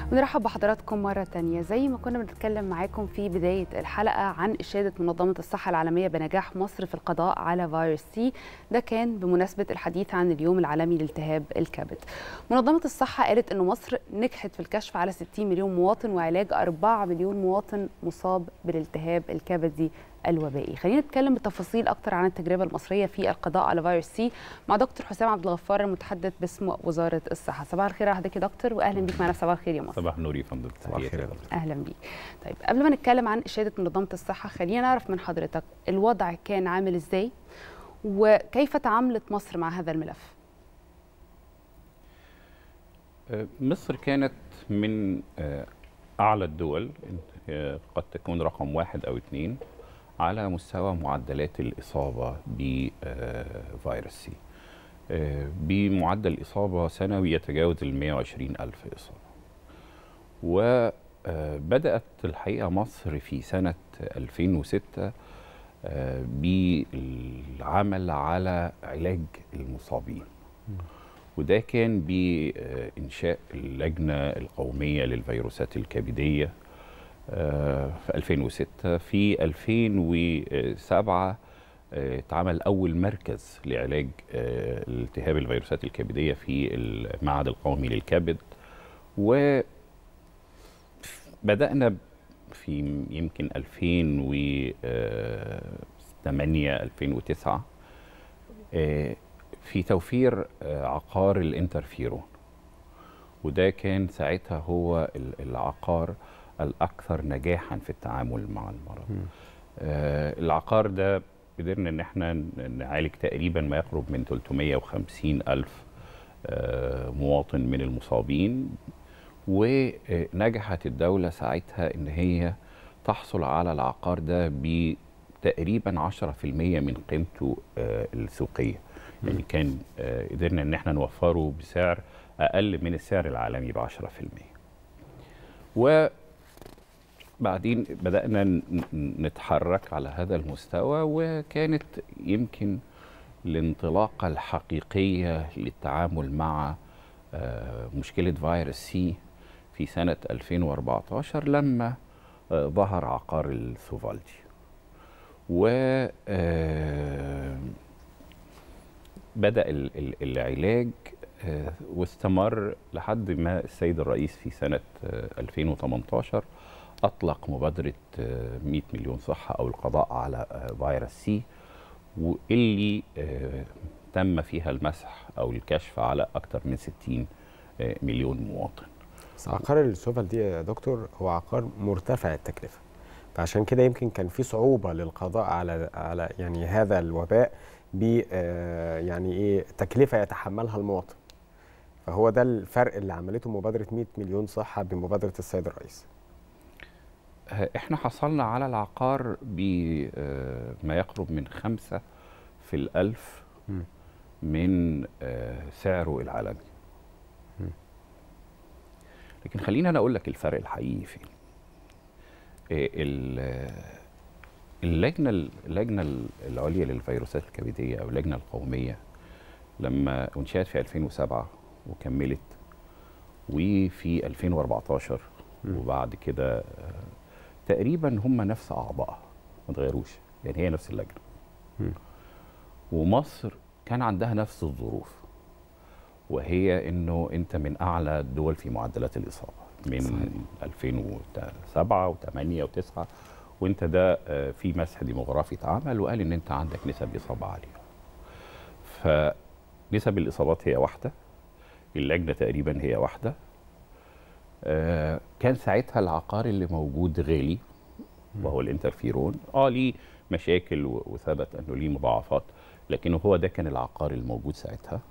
ونرحب بحضراتكم مرة تانية زي ما كنا بنتكلم معاكم في بداية الحلقة عن إشادة منظمة الصحة العالمية بنجاح مصر في القضاء على فيروس سي ده كان بمناسبة الحديث عن اليوم العالمي لالتهاب الكبد منظمة الصحة قالت أن مصر نجحت في الكشف على 60 مليون مواطن وعلاج 4 مليون مواطن مصاب بالالتهاب الكبدي الوبائي خلينا نتكلم بتفاصيل اكتر عن التجربه المصريه في القضاء على فيروس سي مع دكتور حسام عبد الغفار المتحدث باسم وزاره الصحه صباح الخير على حضرتك يا دكتور واهلا بيك معنا صباح الخير يا مصر صباح النور يا فندم صباح الخير يا دكتور اهلا بيك طيب قبل ما نتكلم عن اشاده منظمه الصحه خلينا نعرف من حضرتك الوضع كان عامل ازاي وكيف تعاملت مصر مع هذا الملف مصر كانت من اعلى الدول قد تكون رقم واحد او اثنين على مستوى معدلات الإصابة بفيروس سي بمعدل إصابة سنوي يتجاوز ال 120 ألف إصابة وبدأت الحقيقة مصر في سنة 2006 بالعمل على علاج المصابين وده كان بإنشاء اللجنة القومية للفيروسات الكبدية في 2006 في 2007 اتعمل أول مركز لعلاج التهاب الفيروسات الكبدية في المعهد القومي للكبد وبدأنا في يمكن 2008 2009 في توفير عقار الانترفيرون وده كان ساعتها هو العقار الاكثر نجاحا في التعامل مع المرض آه العقار ده قدرنا ان احنا نعالج تقريبا ما يقرب من 350 الف آه مواطن من المصابين ونجحت الدولة ساعتها ان هي تحصل على العقار ده بتقريبا 10% من قيمته آه السوقية يعني كان آه قدرنا ان احنا نوفره بسعر اقل من السعر العالمي ب 10% و بعدين بدأنا نتحرك على هذا المستوى وكانت يمكن الانطلاقة الحقيقية للتعامل مع مشكلة فيروس سي في سنة 2014 لما ظهر عقار السوفالدي و بدأ العلاج واستمر لحد ما السيد الرئيس في سنة 2018 اطلق مبادره 100 مليون صحه او القضاء على فيروس سي واللي تم فيها المسح او الكشف على اكثر من 60 مليون مواطن. بس عقار السوفال دي يا دكتور هو عقار مرتفع التكلفه فعشان كده يمكن كان في صعوبه للقضاء على على يعني هذا الوباء ب يعني ايه تكلفه يتحملها المواطن. فهو ده الفرق اللي عملته مبادره 100 مليون صحه بمبادره السيد الرئيس. احنا حصلنا على العقار بما يقرب من خمسة في الألف م. من سعره العالمي م. لكن خلينا أنا أقول لك الفرق الحقيقي فين اللجنة اللجنة العليا للفيروسات الكبدية أو اللجنة القومية لما أنشأت في 2007 وكملت وفي 2014 م. وبعد كده تقريبا هم نفس اعضائها ما اتغيروش يعني هي نفس اللجنه م. ومصر كان عندها نفس الظروف وهي انه انت من اعلى الدول في معدلات الاصابه من صحيح. 2007 و8 و9 وانت ده في مسح ديموغرافي اتعمل وقال ان انت عندك نسب اصابه عاليه فنسب الاصابات هي واحده اللجنه تقريبا هي واحده آه كان ساعتها العقار اللي موجود غالي وهو الانترفيرون اه ليه مشاكل وثبت انه ليه مضاعفات لكن هو ده كان العقار الموجود ساعتها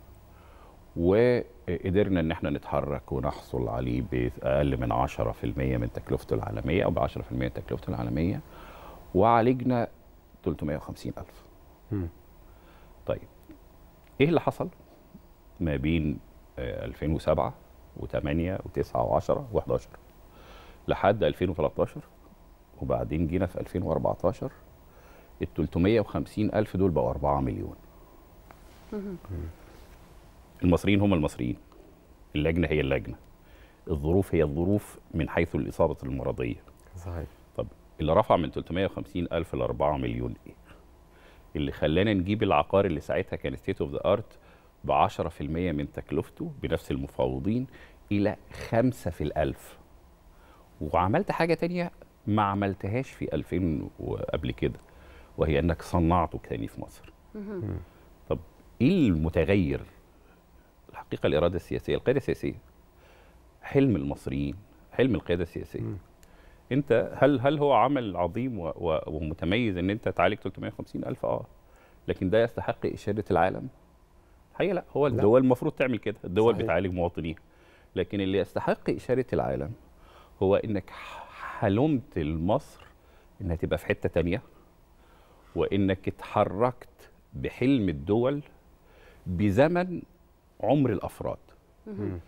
وقدرنا ان احنا نتحرك ونحصل عليه باقل من 10% من تكلفته العالميه او ب 10% من تكلفته العالميه وعالجنا 350 الف طيب ايه اللي حصل ما بين 2007 و8 و9 و10 و11 لحد 2013 وبعدين جينا في 2014 ال 350 ألف دول بقوا 4 مليون المصريين هم المصريين اللجنة هي اللجنة الظروف هي الظروف من حيث الاصابه المرضيه صحيح طب اللي رفع من 350 الف ل 4 مليون ايه اللي خلانا نجيب العقار اللي ساعتها كان ستيت اوف ذا ارت ب 10% من تكلفته بنفس المفاوضين الى 5 في الالف وعملت حاجه تانية ما عملتهاش في 2000 وقبل كده وهي انك صنعته تاني في مصر طب ايه المتغير الحقيقه الاراده السياسيه القياده السياسيه حلم المصريين حلم القياده السياسيه مم. انت هل هل هو عمل عظيم و- و- ومتميز ان انت تعالج 350 الف اه لكن ده يستحق اشاده العالم الحقيقه لا هو لا. الدول المفروض تعمل كده الدول صحيح. بتعالج مواطنيها لكن اللي يستحق اشاده العالم هو انك ح- حلمت لمصر انها تبقى في حته تانية وانك اتحركت بحلم الدول بزمن عمر الافراد مم.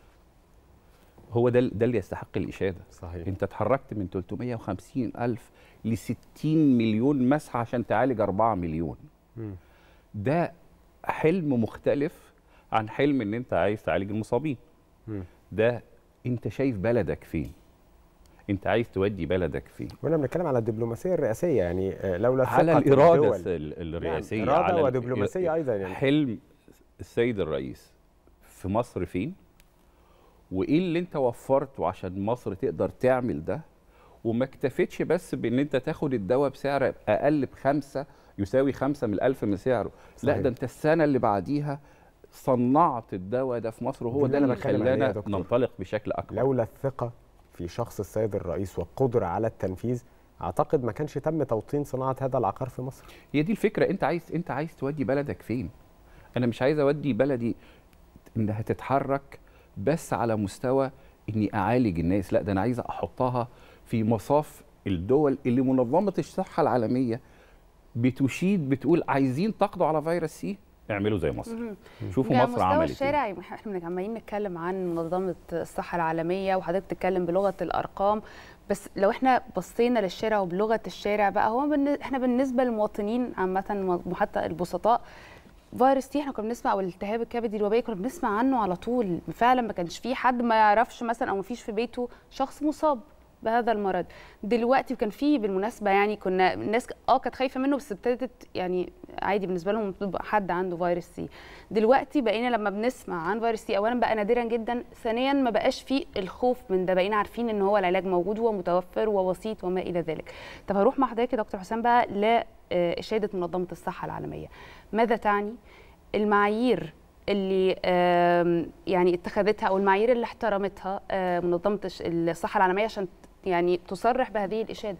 هو ده ده اللي يستحق الاشاده صحيح انت اتحركت من 350 الف ل 60 مليون مسحه عشان تعالج 4 مليون مم. ده حلم مختلف عن حلم ان انت عايز تعالج المصابين مم. ده انت شايف بلدك فين انت عايز تودي بلدك فين وانا بنتكلم على الدبلوماسيه الرئاسيه يعني آه، لولا على ثقة الاراده الدول- الس- ال- الرئاسيه نعم، إرادة على ال- ودبلوماسية أيضاً يعني. حلم السيد الرئيس في مصر فين وايه اللي انت وفرته عشان مصر تقدر تعمل ده وما اكتفتش بس بان انت تاخد الدواء بسعر اقل بخمسه يساوي خمسه من الالف من سعره لا صحيح. ده انت السنه اللي بعديها صنعت الدواء ده في مصر وهو دي ده اللي أنا اللي بتكلم عليه يا خلانا دكتور. ننطلق بشكل اكبر لولا الثقه في شخص السيد الرئيس والقدره على التنفيذ اعتقد ما كانش تم توطين صناعه هذا العقار في مصر هي دي الفكره انت عايز انت عايز تودي بلدك فين انا مش عايز اودي بلدي انها تتحرك بس على مستوى اني اعالج الناس لا ده انا عايز احطها في مصاف الدول اللي منظمه الصحه العالميه بتشيد بتقول عايزين تقضوا على فيروس سي اعملوا زي مصر شوفوا على مصر مستوى عملت ايه الشارع احنا عمالين نتكلم عن منظمه الصحه العالميه وحضرتك بتتكلم بلغه الارقام بس لو احنا بصينا للشارع وبلغه الشارع بقى هو بالن- احنا بالنسبه للمواطنين عامه وحتى البسطاء فيروس تي احنا كنا بنسمع او الالتهاب الكبدي الوبائي كنا بنسمع عنه على طول فعلا ما كانش في حد ما يعرفش مثلا او ما فيش في بيته شخص مصاب بهذا المرض دلوقتي كان في بالمناسبه يعني كنا الناس اه كانت خايفه منه بس ابتدت يعني عادي بالنسبه لهم بتبقى حد عنده فيروس سي دلوقتي بقينا لما بنسمع عن فيروس سي اولا بقى نادرا جدا ثانيا ما بقاش فيه الخوف من ده بقينا عارفين ان هو العلاج موجود ومتوفر وبسيط وما الى ذلك طب هروح مع حضرتك يا دكتور حسام بقى لاشاده منظمه الصحه العالميه ماذا تعني المعايير اللي آم، يعني اتخذتها او المعايير اللي احترمتها آه، منظمه الش- الصحه العالميه عشان يعني تصرح بهذه الاشاده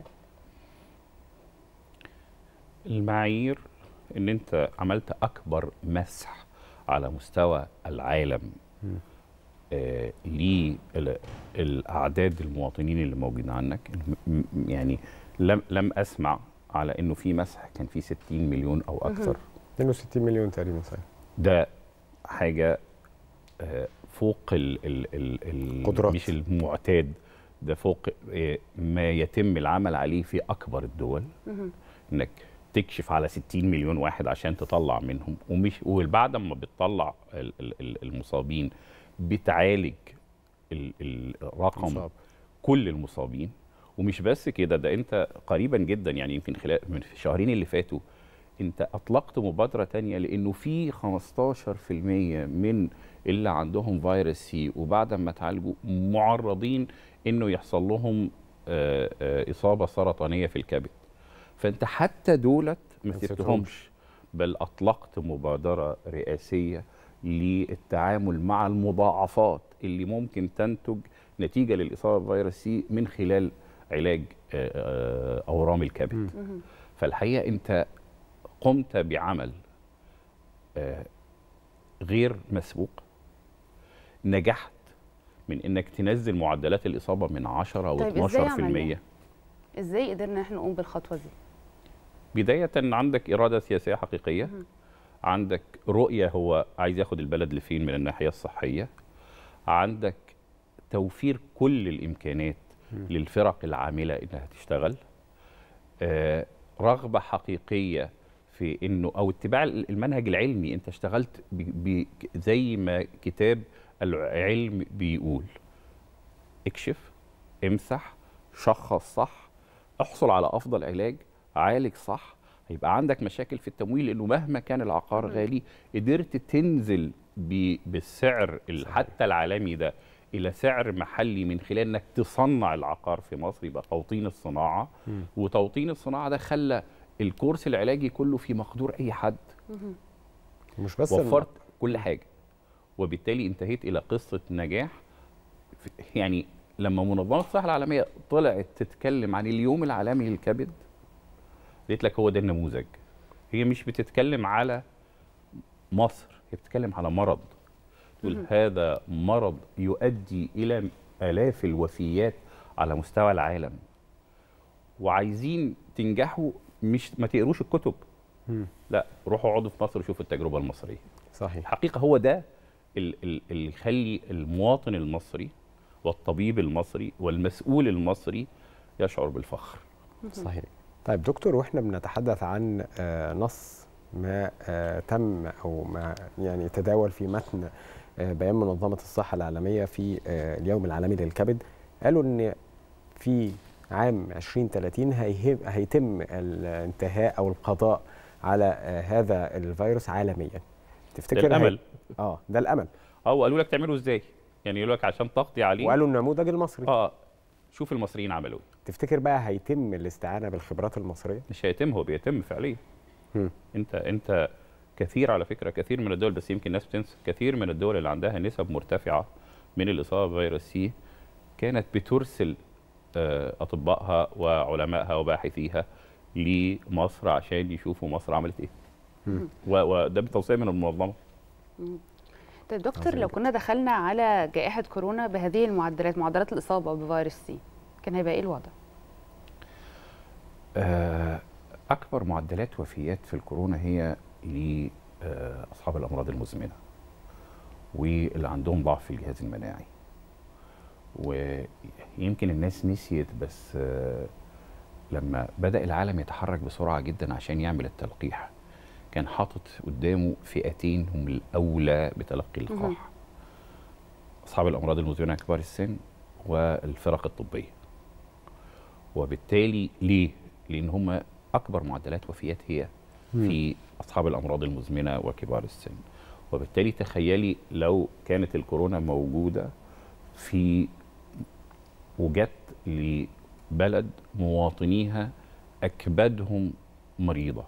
المعايير ان انت عملت اكبر مسح على مستوى العالم آه للاعداد المواطنين اللي موجودين عنك م- م- يعني لم لم اسمع على انه في مسح كان في 60 مليون او اكثر 62 مليون تقريبا صحيح ده حاجه آه، فوق ال ال ال ال قدرات. مش المعتاد ده فوق آه، ما يتم العمل عليه في اكبر الدول انك تكشف على 60 مليون واحد عشان تطلع منهم ومش وبعد ما بتطلع ال- ال- ال- المصابين بتعالج ال- ال- الرقم مصاب. كل المصابين ومش بس كده ده انت قريبا جدا يعني يمكن خلال من الشهرين اللي فاتوا انت اطلقت مبادره تانية لانه في 15% من اللي عندهم فيروس سي وبعد ما اتعالجوا معرضين انه يحصل لهم آه، آه، اصابه سرطانيه في الكبد فانت حتى دولت ما ما سبتهمش بل اطلقت مبادره رئاسيه للتعامل مع المضاعفات اللي ممكن تنتج نتيجه للاصابه بفيروس سي من خلال علاج آه، آه، اورام الكبد فالحقيقه انت قمت بعمل آه، غير مسبوق نجحت من انك تنزل معدلات الاصابه من 10 و طيب إزاي 12% عملنا؟ ازاي قدرنا احنا نقوم بالخطوه دي بداية عندك إرادة سياسية حقيقية عندك رؤية هو عايز ياخد البلد لفين من الناحية الصحية عندك توفير كل الإمكانات للفرق العاملة إنها تشتغل آه رغبة حقيقية في إنه أو اتباع المنهج العلمي أنت اشتغلت ب ب زي ما كتاب العلم بيقول اكشف امسح شخص صح احصل على افضل علاج عالج صح هيبقى عندك مشاكل في التمويل لانه مهما كان العقار مم. غالي قدرت تنزل ب- بالسعر ال- صحيح. حتى العالمي ده الى سعر محلي من خلال انك تصنع العقار في مصر يبقى توطين الصناعه مم. وتوطين الصناعه ده خلى الكورس العلاجي كله في مقدور اي حد مهم. مش بس وفرت كل حاجه وبالتالي انتهيت الى قصه نجاح في- يعني لما منظمه الصحه العالميه طلعت تتكلم عن اليوم العالمي للكبد قلت لك هو ده النموذج هي مش بتتكلم على مصر هي بتتكلم على مرض تقول مهم. هذا مرض يؤدي الى الاف الوفيات على مستوى العالم وعايزين تنجحوا مش ما تقروش الكتب مم. لا روحوا اقعدوا في مصر وشوفوا التجربه المصريه صحيح الحقيقه هو ده ال- ال- اللي يخلي المواطن المصري والطبيب المصري والمسؤول المصري يشعر بالفخر صحيح طيب دكتور واحنا بنتحدث عن آه، نص ما آه، تم او ما يعني تداول في متن آه، بيان منظمه الصحه العالميه في آه، اليوم العالمي للكبد قالوا ان في عام 2030 هيهم- هيتم الانتهاء او القضاء على آه، هذا الفيروس عالميا ده تفتكر هي- الامل اه ده الامل اه قالوا لك تعملوا ازاي يعني يقولوا لك عشان تقضي عليه وقالوا النموذج المصري اه شوف المصريين عملوا ايه تفتكر بقى هيتم الاستعانه بالخبرات المصريه مش هيتم هو بيتم فعليا مم. انت انت كثير على فكره كثير من الدول بس يمكن الناس بتنسى كثير من الدول اللي عندها نسب مرتفعه من الاصابه بفيروس سي كانت بترسل آه، اطبائها وعلمائها وباحثيها لمصر عشان يشوفوا مصر عملت ايه مم. و- وده بتوصيه من المنظمه طيب دكتور عظيم لو جدا. كنا دخلنا على جائحة كورونا بهذه المعدلات معدلات الإصابة بفيروس سي كان هيبقى إيه الوضع؟ آه، اكبر معدلات وفيات في الكورونا هي لاصحاب الامراض المزمنه واللي عندهم ضعف في الجهاز المناعي ويمكن الناس نسيت بس آه، لما بدا العالم يتحرك بسرعه جدا عشان يعمل التلقيح كان حاطط قدامه فئتين هم الاولى بتلقي مهم. اللقاح اصحاب الامراض المزمنه كبار السن والفرق الطبيه وبالتالي ليه؟ لان هم اكبر معدلات وفيات هي في اصحاب الامراض المزمنه وكبار السن وبالتالي تخيلي لو كانت الكورونا موجوده في وجت لبلد مواطنيها اكبادهم مريضه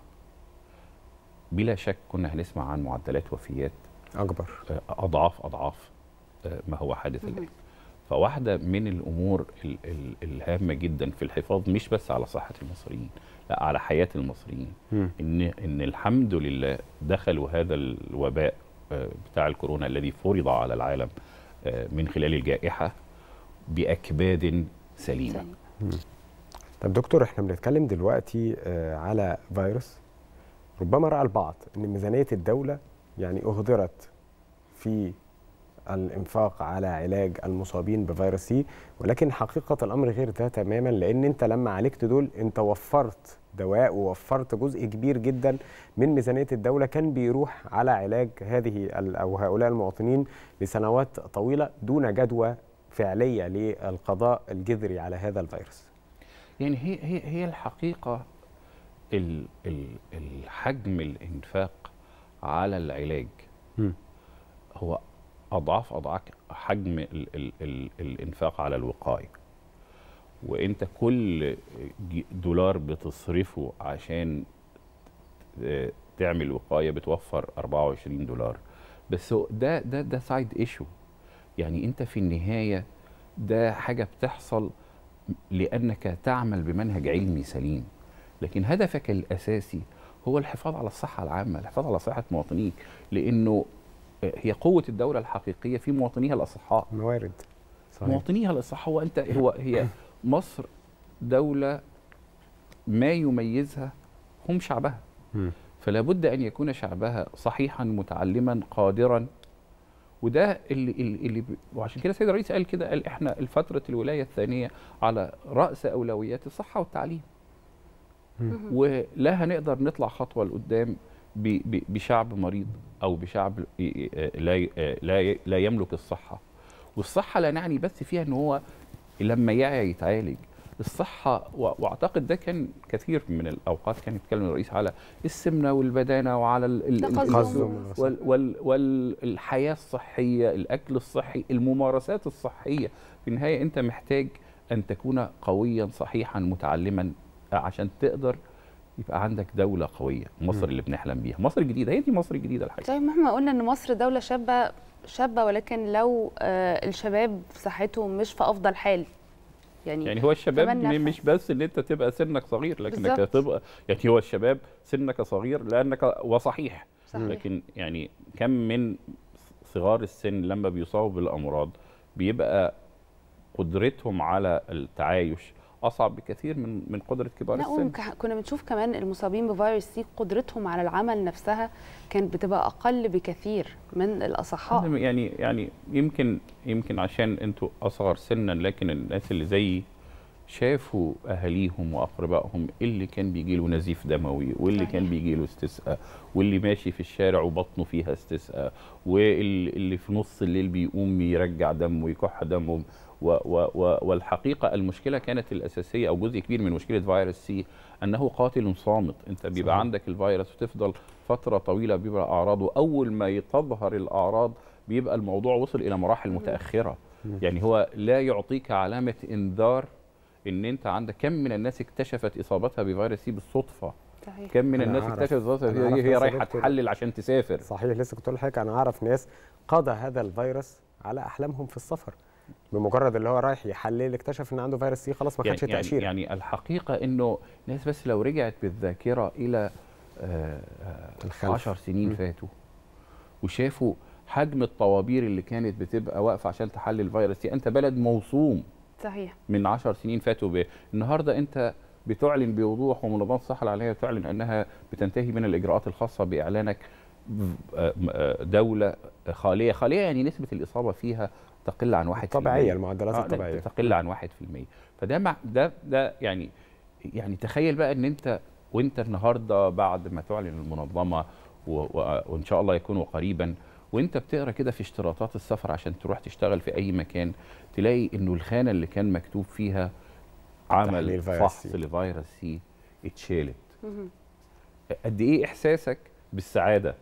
بلا شك كنا هنسمع عن معدلات وفيات اكبر آه، اضعاف اضعاف آه، ما هو حادث مهم. الان فواحده من الامور ال- ال- الهامه جدا في الحفاظ مش بس على صحه المصريين لا على حياه المصريين مم. ان ان الحمد لله دخلوا هذا الوباء آه، بتاع الكورونا الذي فرض على العالم آه، من خلال الجائحه باكباد سليمه ثاني. طب دكتور احنا بنتكلم دلوقتي آه، على فيروس ربما راى البعض ان ميزانيه الدوله يعني اهدرت في الانفاق على علاج المصابين بفيروس سي ولكن حقيقه الامر غير ده تماما لان انت لما عالجت دول انت وفرت دواء ووفرت جزء كبير جدا من ميزانيه الدوله كان بيروح على علاج هذه ال- او هؤلاء المواطنين لسنوات طويله دون جدوى فعليه للقضاء الجذري على هذا الفيروس. يعني هي هي هي الحقيقه ال ال الحجم الانفاق على العلاج مم. هو اضعاف اضعاف حجم ال ال ال الانفاق على الوقايه وانت كل ج- دولار بتصرفه عشان آه، تعمل وقايه بتوفر 24 دولار بس هو ده ده ده سايد ايشو يعني انت في النهايه ده حاجه بتحصل لانك تعمل بمنهج علمي سليم لكن هدفك الاساسي هو الحفاظ على الصحه العامه الحفاظ على صحه مواطنيك لانه هي قوه الدوله الحقيقيه في مواطنيها الاصحاء موارد صحيح مواطنيها الاصحاء هو انت هو هي مصر دوله ما يميزها هم شعبها مم. فلا بد ان يكون شعبها صحيحا متعلما قادرا وده اللي اللي, اللي ب- وعشان كده السيد الرئيس قال كده قال احنا الفتره الولايه الثانيه على راس اولويات الصحه والتعليم مهم. ولا هنقدر نطلع خطوه لقدام ب- ب- بشعب مريض او بشعب ي- ي- لا ي- لا ي- لا يملك الصحه والصحه لا نعني بس فيها ان هو لما يعي يتعالج الصحة و- واعتقد ده كان كثير من الاوقات كان يتكلم الرئيس على السمنة والبدانة وعلى ال- ال- تقزم. تقزم. وال وال والحياة الصحية الأكل الصحي الممارسات الصحية في النهاية أنت محتاج أن تكون قويا صحيحا متعلما عشان تقدر يبقى عندك دولة قوية مصر اللي بنحلم بيها مصر الجديدة هي دي مصر الجديدة الحقيقة طيب مهما قلنا ان مصر دوله شابه شابه ولكن لو آه، الشباب صحتهم مش في افضل حال يعني, يعني هو الشباب كمان نفهم. م- مش بس ان انت تبقى سنك صغير لكنك بالظبط. تبقى يعني هو الشباب سنك صغير لانك وصحيح صحيح. لكن يعني كم من صغار السن لما بيصابوا بالامراض بيبقى قدرتهم على التعايش اصعب بكثير من من قدره كبار لا السن وك- كنا بنشوف كمان المصابين بفيروس سي قدرتهم على العمل نفسها كانت بتبقى اقل بكثير من الاصحاء يعني يعني يمكن يمكن عشان انتوا اصغر سنا لكن الناس اللي زيي شافوا اهاليهم واقربائهم اللي كان بيجي له نزيف دموي واللي صحيح. كان بيجي له استسقاء واللي ماشي في الشارع وبطنه فيها استسقاء واللي في نص الليل بيقوم يرجع دم ويكح دم و و و والحقيقه المشكله كانت الاساسيه او جزء كبير من مشكله فيروس سي انه قاتل صامت انت بيبقى صحيح. عندك الفيروس وتفضل فتره طويله بيبقى اعراضه اول ما تظهر الاعراض بيبقى الموضوع وصل الى مراحل متاخره يعني هو لا يعطيك علامه انذار ان انت عندك كم من الناس اكتشفت اصابتها بفيروس سي بالصدفه صحيح كم من أنا الناس أعرف- اكتشفت اصابتها أنا أعرف هي, هي ناس رايحه دكتور- تحلل عشان تسافر صحيح لسه كنت اقول لحضرتك انا اعرف ناس قضى هذا الفيروس على احلامهم في السفر بمجرد اللي هو رايح يحلل اكتشف ان عنده فيروس سي خلاص ما يعني, كانش يعني, تاشيره يعني الحقيقه انه الناس بس لو رجعت بالذاكره الى آه، آه، الخلف. عشر سنين مم. فاتوا وشافوا حجم الطوابير اللي كانت بتبقى واقفه عشان تحلل فيروس سي انت بلد موصوم صحيح من عشر سنين فاتوا به النهارده انت بتعلن بوضوح ومنظمه الصحه العالميه بتعلن انها بتنتهي من الاجراءات الخاصه باعلانك آه، آه، دوله خاليه خاليه يعني نسبه الاصابه فيها تقل عن 1% طبيعيه المعدلات آه، لا، الطبيعيه تقل عن 1% فده مع ده ده يعني يعني تخيل بقى ان انت وانت النهارده بعد ما تعلن المنظمه و و وان شاء الله يكونوا قريبا وانت بتقرا كده في اشتراطات السفر عشان تروح تشتغل في اي مكان تلاقي انه الخانه اللي كان مكتوب فيها عمل تحليل فيروس فحص سي. لفيروس سي اتشالت مهم. قد ايه احساسك بالسعاده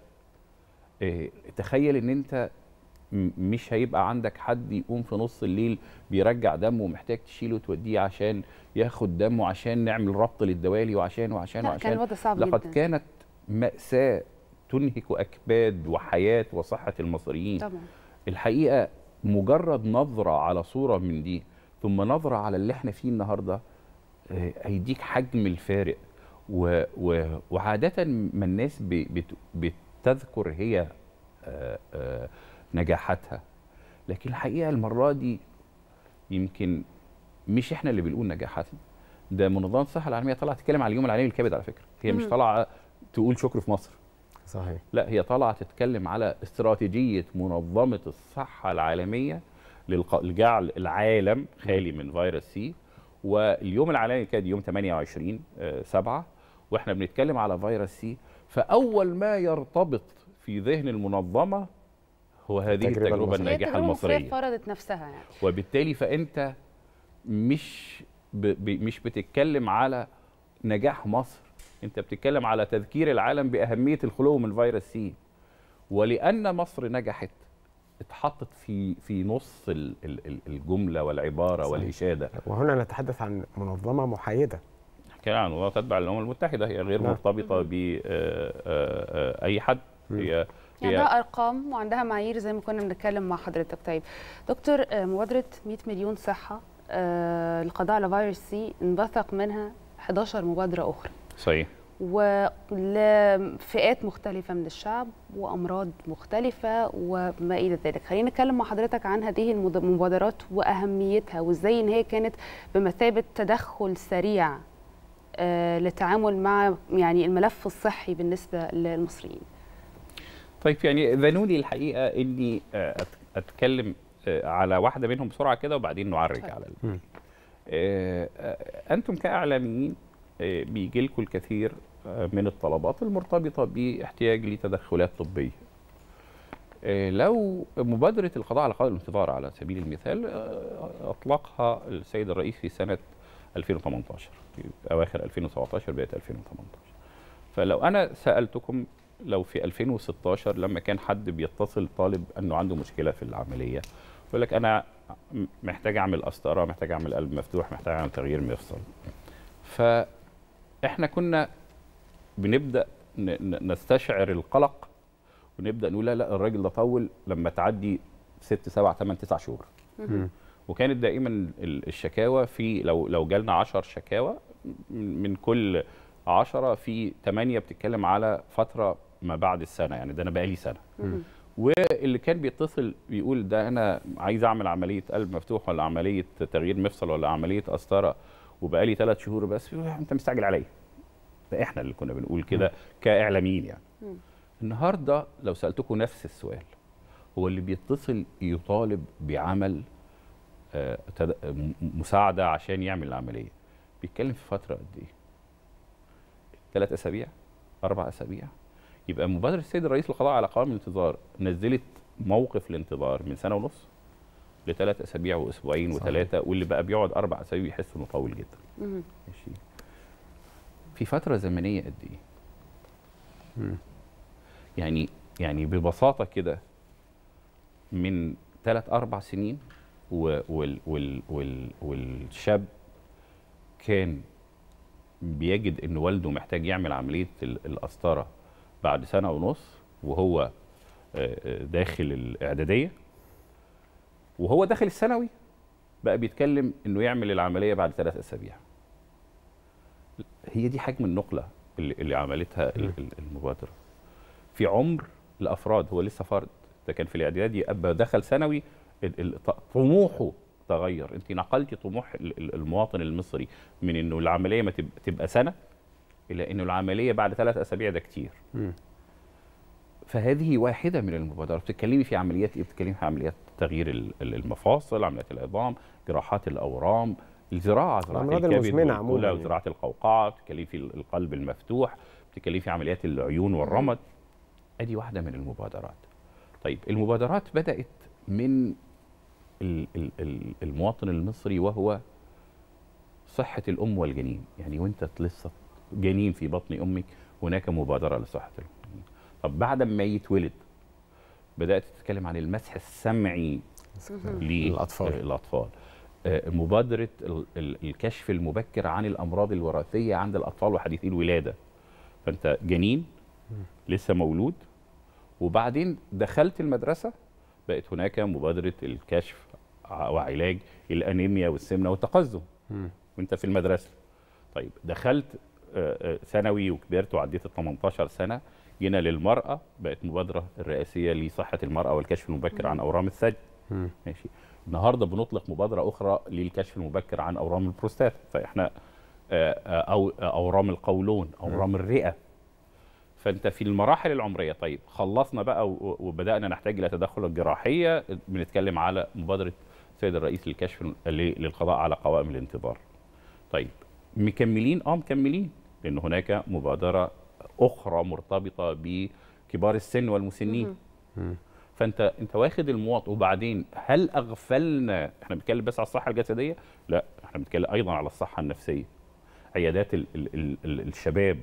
إيه تخيل ان انت م- مش هيبقى عندك حد يقوم في نص الليل بيرجع دم ومحتاج تشيله وتوديه عشان ياخد دمه عشان نعمل ربط للدوالي وعشان وعشان لا كان وعشان الوضع صعب لقد جدا كانت مأساة تنهك أكباد وحياة وصحة المصريين طبعا الحقيقة مجرد نظرة على صورة من دي ثم نظرة على اللي احنا فيه النهاردة آه، هيديك حجم الفارق و و وعادة ما الناس ب- بت بتذكر هي آه، آه، نجاحاتها لكن الحقيقة المرة دي يمكن مش احنا اللي بنقول نجاحاتنا ده منظمة الصحة العالمية طلعت تتكلم على اليوم العالمي للكبد على فكرة هي مش مم. طالعة تقول شكر في مصر صحيح لا هي طالعه تتكلم على استراتيجيه منظمه الصحه العالميه للق- لجعل العالم خالي من فيروس سي واليوم العالمي كان يوم 28 آه، 7 واحنا بنتكلم على فيروس سي فاول ما يرتبط في ذهن المنظمه هو هذه التجربة التجربه المصرية. هي الناجحه التجربة المصرية المصريه فرضت نفسها يعني وبالتالي فانت مش ب ب مش بتتكلم على نجاح مصر انت بتتكلم على تذكير العالم باهميه الخلو من فيروس سي ولان مصر نجحت اتحطت في في نص ال- ال- ال- الجمله والعباره صحيح. والاشاده وهنا نتحدث عن منظمه محايده كان عن ولايات تتبع الامم المتحده هي غير نعم. مرتبطه باي حد هي يعني هي عندها ارقام وعندها معايير زي ما كنا بنتكلم مع حضرتك طيب دكتور آه، مبادره 100 مليون صحه آه، للقضاء على فيروس سي انبثق منها 11 مبادره اخرى صحيح ولفئات مختلفة من الشعب وأمراض مختلفة وما إلى ذلك خلينا نتكلم مع حضرتك عن هذه المد- المبادرات وأهميتها وإزاي إن هي كانت بمثابة تدخل سريع آه، للتعامل مع يعني الملف الصحي بالنسبة للمصريين طيب يعني ذنوني الحقيقه اني آه، أت- اتكلم آه، على واحده منهم بسرعه كده وبعدين نعرج اتفضل. على ال- مم. آه، آه، انتم كاعلاميين آه، بيجي لكم الكثير آه، من الطلبات المرتبطه باحتياج لتدخلات طبيه آه، لو مبادره القضاء على قوائم الانتظار على سبيل المثال آه، اطلقها السيد الرئيس في سنه 2018 في اواخر 2017 بدايه 2018 فلو انا سالتكم لو في 2016 لما كان حد بيتصل طالب انه عنده مشكله في العمليه يقول لك انا م- محتاج اعمل قسطره محتاج اعمل قلب مفتوح محتاج اعمل تغيير مفصل فاحنا كنا بنبدا ن- ن- نستشعر القلق ونبدا نقول لا لا الراجل ده طول لما تعدي ست سبع ثمان تسع شهور مم. وكانت دائما ال- الشكاوى في لو لو جالنا 10 شكاوى من من كل 10 في 8 بتتكلم على فتره ما بعد السنه يعني ده انا بقالي سنه مهم. واللي كان بيتصل بيقول ده انا عايز اعمل عمليه قلب مفتوح ولا عمليه تغيير مفصل ولا عمليه قسطره وبقالي ثلاث شهور بس انت مستعجل عليا ده احنا اللي كنا بنقول كده كاعلاميين يعني مم. النهارده لو سالتكم نفس السؤال هو اللي بيتصل يطالب بعمل آه، تد- م- مساعده عشان يعمل العمليه بيتكلم في فتره قد ايه؟ ثلاث اسابيع اربع اسابيع يبقى مبادره السيد الرئيس للقضاء على قوائم الانتظار نزلت موقف الانتظار من سنه ونص لثلاث اسابيع واسبوعين صحيح. وثلاثه واللي بقى بيقعد اربع اسابيع يحس انه طويل جدا مهم. ماشي في فتره زمنيه قد ايه؟ مم. يعني يعني ببساطه كده من ثلاث اربع سنين و وال وال وال والشاب كان بيجد ان والده محتاج يعمل عمليه ال- القسطره بعد سنه ونص وهو آه، آه، داخل الاعداديه وهو داخل الثانوي بقى بيتكلم انه يعمل العمليه بعد ثلاث اسابيع هي دي حجم النقله اللي, اللي عملتها ال- ال- المبادره في عمر الافراد هو لسه فرد ده كان في الاعدادي ابا دخل ثانوي ال- ال- ط- طموحه تغير انت نقلتي طموح ال- ال- المواطن المصري من انه العمليه ما تب- تبقى سنه الى انه العمليه بعد ثلاث اسابيع ده كتير مم. فهذه واحده من المبادرات بتتكلمي في عمليات ايه بتتكلمي في عمليات تغيير ال- ال- المفاصل عمليات العظام جراحات الاورام الزراعه زراعه الأمراض الكبد المزمنة والكلى عموماً يعني. وزراعه القوقعه بتتكلمي في القلب المفتوح بتتكلمي في عمليات العيون والرمد ادي واحده من المبادرات طيب المبادرات بدات من ال- ال- ال- المواطن المصري وهو صحه الام والجنين يعني وانت لسه جنين في بطن امك هناك مبادره لصحه الجنين طب بعد ما يتولد بدات تتكلم عن المسح السمعي للأطفال. للاطفال آه، مبادره ال- ال- الكشف المبكر عن الامراض الوراثيه عند الاطفال وحديثي الولاده فانت جنين لسه مولود وبعدين دخلت المدرسه بقت هناك مبادره الكشف ع- وعلاج الانيميا والسمنه والتقزم مم. وانت في المدرسه طيب دخلت آه، آه، ثانوي وكبرت وعديت ال 18 سنه جينا للمراه بقت مبادره الرئاسيه لصحه المراه والكشف المبكر عن اورام الثدي مم. ماشي النهارده بنطلق مبادره اخرى للكشف المبكر عن اورام البروستاتا فاحنا آه، آه، او آه، اورام القولون اورام الرئه فانت في المراحل العمريه طيب خلصنا بقى و- وبدانا نحتاج الى تدخل الجراحيه بنتكلم على مبادره السيد الرئيس للكشف ل- للقضاء على قوائم الانتظار طيب مكملين اه مكملين لان هناك مبادره اخرى مرتبطه بكبار السن والمسنين مم. فانت انت واخد المواطن وبعدين هل اغفلنا احنا بنتكلم بس على الصحه الجسديه لا احنا بنتكلم ايضا على الصحه النفسيه عيادات ال ال ال ال الشباب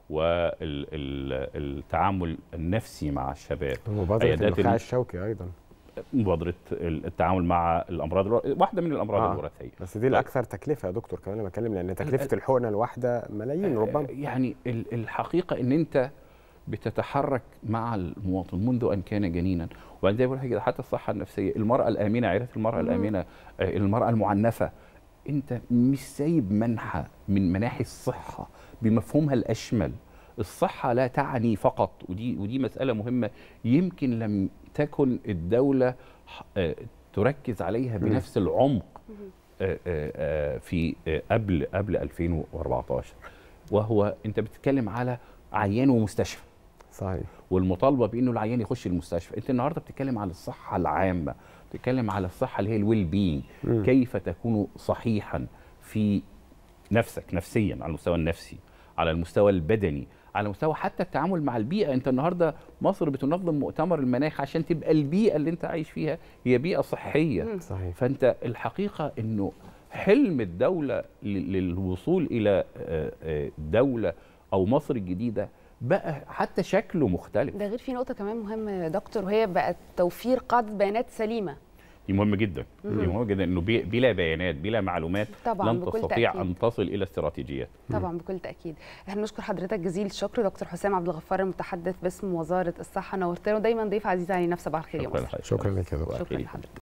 والتعامل النفسي مع الشباب مبادرة عيادات النخاع ال- الشوكي أيضا مبادره التعامل مع الامراض الو... واحده من الامراض آه. الوراثيه بس دي الأكثر تكلفة يا دكتور كمان أنا بتكلم لأن تكلفة الحقنة الواحدة ملايين ربما يعني ال- الحقيقه ان انت بتتحرك مع المواطن منذ ان كان جنينا وبعدين زي ما بقول لك كده حتى الصحه النفسيه المراه الامنه عيادات المراه مم. الامنه آه، المراه المعنفه انت مش سايب منحى من مناحي الصحه بمفهومها الاشمل الصحه لا تعني فقط ودي ودي مساله مهمه يمكن لم تكن الدوله ح- آه، تركز عليها مم. بنفس العمق آه، آه، آه، في آه، قبل قبل 2014 وهو انت بتتكلم على عيان ومستشفى صحيح والمطالبه بانه العيان يخش المستشفى انت النهارده بتتكلم على الصحه العامه بتتكلم على الصحه اللي هي الويل بينج مم. كيف تكون صحيحا في نفسك نفسيا على المستوى النفسي على المستوى البدني على مستوى حتى التعامل مع البيئه انت النهارده مصر بتنظم مؤتمر المناخ عشان تبقى البيئه اللي انت عايش فيها هي بيئه صحيه صحيح فانت الحقيقه انه حلم الدوله ل- للوصول الى آه، آه، دوله او مصر الجديده بقى حتى شكله مختلف ده غير في نقطه كمان مهمه يا دكتور وهي بقت توفير قاعده بيانات سليمه دي مهمه جدا دي مم. مهمه جدا انه بي- بلا بيانات بلا معلومات طبعا لن بكل تستطيع تأكيد. ان تصل الى استراتيجيات طبعا بكل تاكيد احنا بنشكر حضرتك جزيل الشكر دكتور حسام عبد الغفار المتحدث باسم وزاره الصحه نورتنا ودايما ضيف عزيز علينا في صباح الخير يا شكرا مصر لحضرتك. شكرا لك يا دكتور شكرا خير. لحضرتك